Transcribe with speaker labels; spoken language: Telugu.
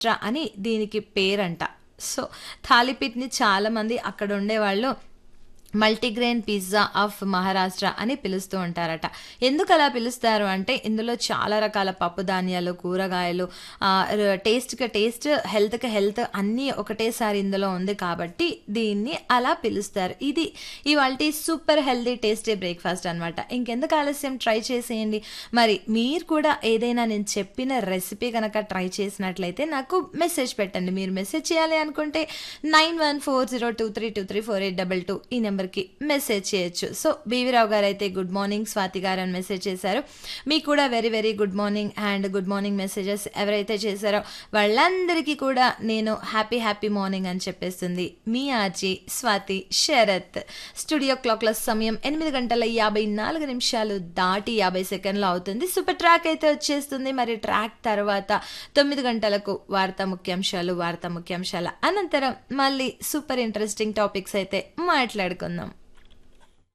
Speaker 1: ట్ర అని దీనికి పేరంట సో థాలిపీట్ని చాలామంది అక్కడ ఉండేవాళ్ళు మల్టీగ్రెయిన్ పిజ్జా ఆఫ్ మహారాష్ట్ర అని పిలుస్తూ ఉంటారట ఎందుకు అలా పిలుస్తారు అంటే ఇందులో చాలా రకాల పప్పు ధాన్యాలు కూరగాయలు ఆ, ర- టేస్ట్కి టేస్ట్ హెల్త్కి హెల్త్ అన్నీ ఒకటేసారి ఇందులో ఉంది కాబట్టి దీన్ని అలా పిలుస్తారు ఇది ఇవాళ సూపర్ హెల్తీ టేస్టీ బ్రేక్ఫాస్ట్ అనమాట ఇంకెందుకు ఆలస్యం ట్రై చేసేయండి మరి మీరు కూడా ఏదైనా నేను చెప్పిన రెసిపీ కనుక ట్రై చేసినట్లయితే నాకు మెసేజ్ పెట్టండి మీరు మెసేజ్ చేయాలి అనుకుంటే nine one four zero two three two three four eight double two ఈ నెంబర్కి మెసేజ్ చేయొచ్చు సో బీవీరావు గారు అయితే గుడ్ మార్నింగ్ స్వాతి గారు అని మెసేజ్ చేశారు మీకు కూడా very very good morning and good morning messages ఎవరైతే చేశారో వాళ్ళందరికీ కూడా నేను హ్యాపీ హ్యాపీ మార్నింగ్ అని చెప్పేస్తుంది మీ ఆర్జీ స్వాతి శరత్ స్టూడియో క్లాక్ల సమయం ఎనిమిది గంటల యాభై నాలుగు నిమిషాలు దాటి యాభై సెకండ్లు అవుతుంది సూపర్ ట్రాక్ అయితే వచ్చేస్తుంది మరి ట్రాక్ తర్వాత తొమ్మిది గంటలకు వార్తా ముఖ్యాంశాలు వార్తా ముఖ్యాంశాల అనంతరం మళ్ళీ సూపర్ ఇంట్రెస్టింగ్ టాపిక్స్ అయితే మాట్లాడుకుందాం